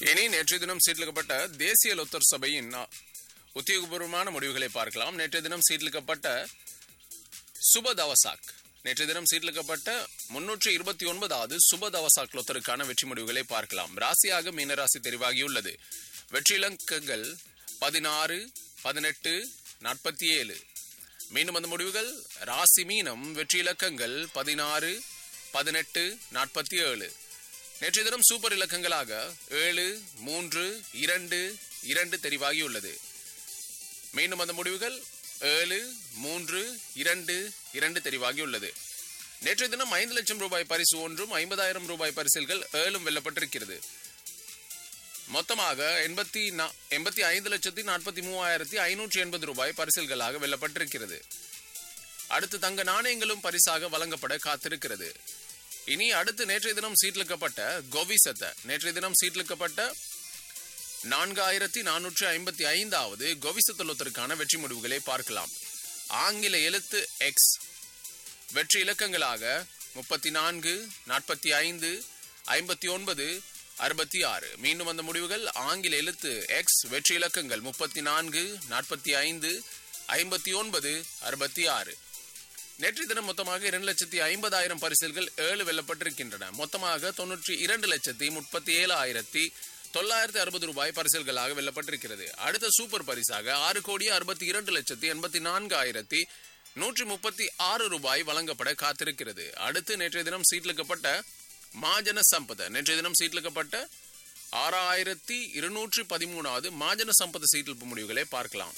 இனி நேற்றைய தினம் சீர்லிக்கப்பட்ட தேசிய லொத்தர் சபையின் அ, உத்தியோகபூர்வமான முடிவுகளை பார்க்கலாம் நேற்றைய தினம் சீர்லிக்கப்பட்ட சுப தவசாக் நேற்றைய தினம் சீர்லிக்கப்பட்ட முன்னூற்றி இருபத்தி ஒன்பதாவது சுப தவசாக் லொத்தருக்கான வெற்றி முடிவுகளை பார்க்கலாம் ராசியாக மீனராசி தெரிவாகியுள்ளது வெற்றி இலக்கங்கள் பதினாறு பதினெட்டு நாற்பத்தி ஏழு மீண்டும் அந்த முடிவுகள் ராசி மீனம் வெற்றி இலக்கங்கள் பதினாறு பதினெட்டு நாற்பத்தி ஏழு நேற்றைய தினம் சூப்பர் இலக்கங்களாக ஏழு மூன்று இரண்டு இரண்டு தெரிவாகியுள்ளது மீண்டும் அந்த முடிவுகள் ஏழு மூன்று இரண்டு இரண்டு தெரிவாகியுள்ளது நேற்றைய தினம் ஐந்து லட்சம் ரூபாய் பரிசு ஒன்றும் ஐம்பதாயிரம் ரூபாய் பரிசில்கள் ஏழும் வெல்லப்பட்டிருக்கிறது மொத்தமாக எண்பத்தி நா- எண்பத்தி ஐந்து லட்சத்தி நாற்பத்தி மூவாயிரத்தி ஐநூற்றி எண்பது ரூபாய் பரிசில்களாக வெல்லப்பட்டிருக்கிறது அடுத்து தங்க நாணயங்களும் பரிசாக வழங்கப்பட காத்திருக்கிறது இனி அடுத்து நேற்றைய தினம் சீட்லிக்கப்பட்ட கோவிசத்த நேற்றைய தினம் சீட்லிக்கப்பட்ட நான்காயிரத்தி நானூற்றி ஐம்பத்தி ஐந்தாவது கோவிசத்தலத்திற்கான வெற்றி முடிவுகளை பார்க்கலாம் ஆங்கில எழுத்து எக்ஸ் வெற்றி இலக்கங்களாக முப்பத்தி நான்கு நாற்பத்தி ஐந்து ஐம்பத்தி ஒன்பது அறுபத்தி ஆறு மீண்டும் அந்த முடிவுகள் ஆங்கில எழுத்து எக்ஸ் வெற்றி இலக்கங்கள் முப்பத்தி நான்கு நாற்பத்தி ஐந்து ஐம்பத்தி ஒன்பது அறுபத்தி ஆறு நேற்று தினம் மொத்தமாக இரண்டு லட்சத்தி ஐம்பதாயிரம் பரிசில்கள் ஏழு வெல்லப்பட்டிருக்கின்றன மொத்தமாக தொன்னூற்றி இரண்டு லட்சத்தி முப்பத்தி ஏழாயிரத்தி தொள்ளாயிரத்தி அறுபது ரூபாய் பரிசில்களாக வெல்லப்பட்டிருக்கிறது அடுத்த சூப்பர் பரிசாக ஆறு கோடி அறுபத்தி இரண்டு லட்சத்தி எண்பத்தி நான்காயிரத்தி நூற்றி முப்பத்தி ஆறு ரூபாய் வழங்கப்பட காத்திருக்கிறது அடுத்து நேற்றைய தினம் சீட்லிக்கப்பட்ட மாஜன சம்பத நேற்றைய தினம் சீட்லிக்கப்பட்ட ஆறாயிரத்தி இருநூற்றி பதிமூணாவது மாஜன சம்பத சீட்டில் முடிவுகளை பார்க்கலாம்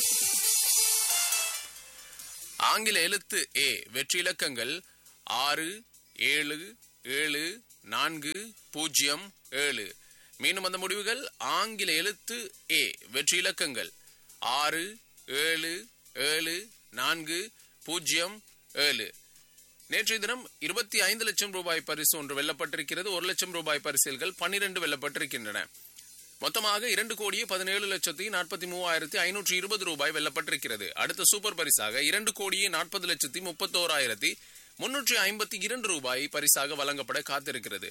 ஆங்கில எழுத்து ஏ வெற்றி இலக்கங்கள் ஆறு ஏழு ஏழு நான்கு பூஜ்ஜியம் ஏழு மீண்டும் அந்த முடிவுகள் ஆங்கில எழுத்து ஏ வெற்றி இலக்கங்கள் ஆறு ஏழு ஏழு நான்கு பூஜ்ஜியம் ஏழு நேற்றைய தினம் இருபத்தி ஐந்து லட்சம் ரூபாய் பரிசு ஒன்று வெல்லப்பட்டிருக்கிறது ஒரு லட்சம் ரூபாய் பரிசில்கள் பன்னிரண்டு வெல்லப்பட்டிருக்கின்றன மொத்தமாக இரண்டு கோடியே பதினேழு லட்சத்தி நாற்பத்தி மூவாயிரத்தி ஐநூற்றி இருபது ரூபாய் வெல்லப்பட்டிருக்கிறது அடுத்த சூப்பர் பரிசாக இரண்டு கோடியே நாற்பது லட்சத்தி முப்பத்தோராயிரத்தி முன்னூற்றி ஐம்பத்தி இரண்டு ரூபாய் பரிசாக வழங்கப்பட காத்திருக்கிறது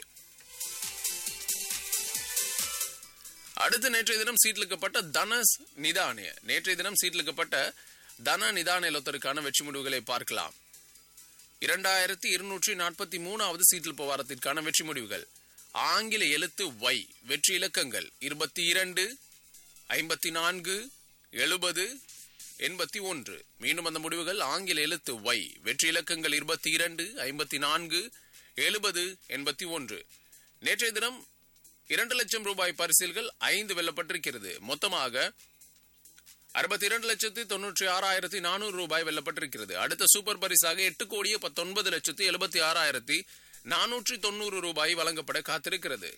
அடுத்து நேற்றைய தினம் சீட்லிக்கப்பட்ட தன நிதானிய நேற்றைய தினம் சீட்லிக்கப்பட்ட தன நிதான லொத்தருக்கான வெற்றி முடிவுகளை பார்க்கலாம் இரண்டாயிரத்தி இருநூற்றி நாற்பத்தி மூணாவது சீட்டில் போவாரத்திற்கான வெற்றி முடிவுகள் ஆங்கில எழுத்து ஒய் வெற்றி இலக்கங்கள் இருபத்தி இரண்டு ஐம்பத்தி நான்கு எழுபது எண்பத்தி ஒன்று மீண்டும் அந்த முடிவுகள் ஆங்கில எழுத்து ஒய் வெற்றி இலக்கங்கள் இருபத்தி இரண்டு ஐம்பத்தி நான்கு எழுபது எண்பத்தி ஒன்று நேற்றைய தினம் இரண்டு லட்சம் ரூபாய் பரிசில்கள் ஐந்து வெல்லப்பட்டிருக்கிறது மொத்தமாக அறுபத்தி இரண்டு லட்சத்தி தொன்னூற்றி ஆறாயிரத்தி நானூறு ரூபாய் வெல்லப்பட்டிருக்கிறது அடுத்த சூப்பர் பரிசாக எட்டு கோடியே பத்தொன்பது லட்சத்தி எழுபத்தி ஆறாயிரத்தி நானூற்றி தொண்ணூறு ரூபாய் வழங்கப்பட காத்திருக்கிறது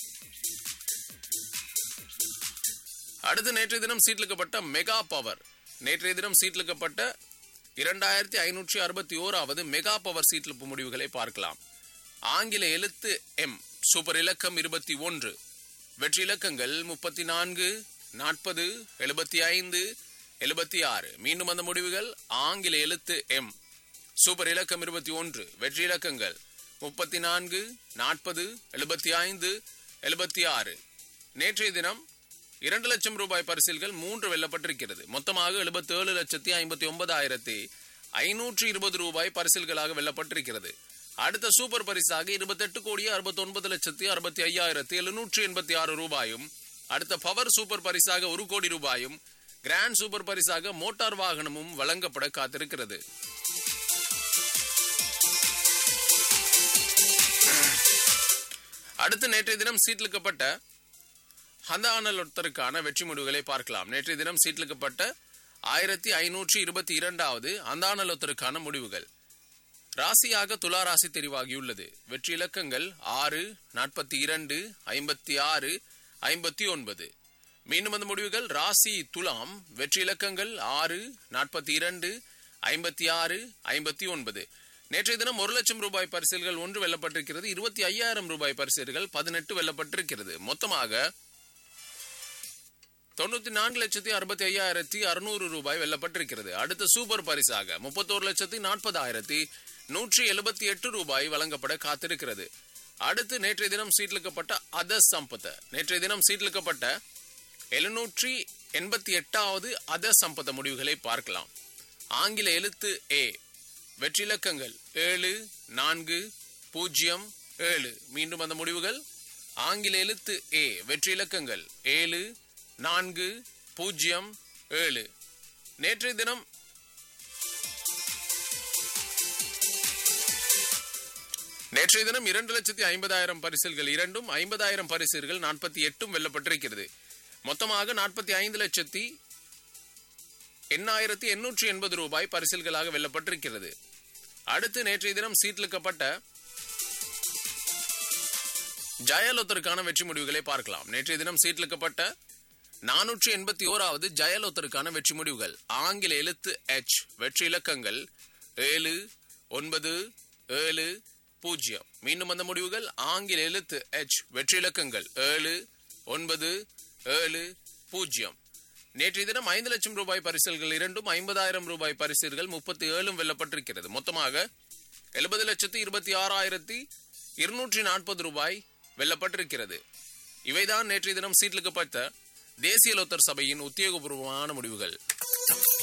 அடுத்து நேற்றைய தினம் சீட்லிக்கப்பட்ட மெகா பவர் நேற்றைய தினம் சீட்லிக்கப்பட்ட இரண்டாயிரத்தி ஐநூற்றி அறுபத்தி ஓராவது மெகா பவர் சீட்லிப்பு முடிவுகளை பார்க்கலாம் ஆங்கில எழுத்து எம் சூப்பர் இலக்கம் இருபத்தி ஒன்று வெற்றி இலக்கங்கள் முப்பத்தி நான்கு நாற்பது எழுபத்தி ஐந்து எழுபத்தி ஆறு மீண்டும் அந்த முடிவுகள் ஆங்கில எழுத்து எம் சூப்பர் இலக்கம் இருபத்தி ஒன்று வெற்றி இலக்கங்கள் முப்பத்தி நான்கு நாற்பது எழுபத்தி ஐந்து எழுபத்தி ஆறு நேற்றைய தினம் இரண்டு லட்சம் ரூபாய் பரிசில்கள் மூன்று வெல்லப்பட்டிருக்கிறது மொத்தமாக எழுபத்தி ஏழு லட்சத்தி ஐம்பத்தி ஒன்பதாயிரத்தி ஐநூற்றி இருபது ரூபாய் பரிசில்களாக வெல்லப்பட்டிருக்கிறது அடுத்த சூப்பர் பரிசாக இருபத்தெட்டு கோடியே அறுபத்தி ஒன்பது லட்சத்தி அறுபத்தி ஐயாயிரத்தி எழுநூற்றி எண்பத்தி ஆறு ரூபாயும் அடுத்த பவர் சூப்பர் பரிசாக ஒரு கோடி ரூபாயும் கிராண்ட் சூப்பர் பரிசாக மோட்டார் வாகனமும் வழங்கப்பட காத்திருக்கிறது அடுத்து நேற்றைய தினம் சீட்லிக்கப்பட்ட ஹந்தானலொத்தருக்கான வெற்றி முடிவுகளை பார்க்கலாம் நேற்றைய தினம் சீட்லிக்கப்பட்ட ஆயிரத்தி ஐநூற்றி இருபத்தி இரண்டாவது அந்தானலொத்தருக்கான முடிவுகள் ராசியாக துலா ராசி தெரிவாகியுள்ளது வெற்றி இலக்கங்கள் ஆறு நாற்பத்தி இரண்டு ஐம்பத்தி ஆறு ஐம்பத்தி ஒன்பது மீண்டும் அந்த முடிவுகள் ராசி துலாம் வெற்றி இலக்கங்கள் ஆறு நாற்பத்தி இரண்டு ஐம்பத்தி ஆறு ஐம்பத்தி ஒன்பது நேற்றைய தினம் ஒரு லட்சம் ரூபாய் பரிசில்கள் ஒன்று வெல்லப்பட்டிருக்கிறது இருபத்தி ஐயாயிரம் ரூபாய் பரிசில்கள் பதினெட்டு வெல்லப்பட்டிருக்கிறது மொத்தமாக தொண்ணூத்தி நான்கு லட்சத்தி அறுபத்தி ஐயாயிரத்தி அறுநூறு ரூபாய் வெல்லப்பட்டிருக்கிறது அடுத்த சூப்பர் பரிசாக முப்பத்தோரு லட்சத்தி நாற்பதாயிரத்தி நூற்றி எழுபத்தி எட்டு ரூபாய் வழங்கப்பட காத்திருக்கிறது அடுத்து நேற்றைய தினம் சீட்லிக்கப்பட்ட அத சம்பத்த நேற்றைய தினம் சீட்லிக்கப்பட்ட எழுநூற்றி எண்பத்தி எட்டாவது அத சம்பத்த முடிவுகளை பார்க்கலாம் ஆங்கில எழுத்து ஏ வெற்றிலக்கங்கள் ஏழு நான்கு பூஜ்ஜியம் ஏழு மீண்டும் அந்த முடிவுகள் ஆங்கில எழுத்து ஏ வெற்றிலக்கங்கள் ஏழு நான்கு பூஜ்ஜியம் ஏழு நேற்றைய தினம் நேற்றைய தினம் இரண்டு லட்சத்தி ஐம்பதாயிரம் பரிசில்கள் இரண்டும் ஐம்பதாயிரம் பரிசுகள் நாற்பத்தி எட்டும் வெல்லப்பட்டிருக்கிறது மொத்தமாக நாற்பத்தி ஐந்து லட்சத்தி எண்ணாயிரத்தி எண்ணூற்றி எண்பது ரூபாய் பரிசில்களாக வெல்லப்பட்டிருக்கிறது அடுத்து நேற்றைய தினம் சீட்லிக்கப்பட்ட ஜெயலலிதருக்கான வெற்றி முடிவுகளை பார்க்கலாம் நேற்றைய தினம் சீட்லிக்கப்பட்ட நானூற்றி எண்பத்தி ஓராவது ஜெயலலிதருக்கான வெற்றி முடிவுகள் ஆங்கில எழுத்து எச் வெற்றி இலக்கங்கள் ஏழு ஒன்பது ஏழு பூஜ்ஜியம் மீண்டும் அந்த முடிவுகள் ஆங்கில எழுத்து எச் வெற்றி இலக்கங்கள் ஏழு ஒன்பது ஏழு பூஜ்ஜியம் நேற்றைய தினம் ஐந்து லட்சம் ரூபாய் பரிசல்கள் இரண்டும் ஐம்பதாயிரம் ரூபாய் பரிசுகள் முப்பத்தி ஏழும் வெல்லப்பட்டிருக்கிறது மொத்தமாக எழுபது லட்சத்து இருபத்தி ஆறாயிரத்தி இருநூற்றி நாற்பது ரூபாய் வெல்லப்பட்டிருக்கிறது இவைதான் நேற்றைய தினம் சீட்லிக்கப்பட்ட தேசிய லோத்தர் சபையின் உத்தியோகபூர்வமான முடிவுகள்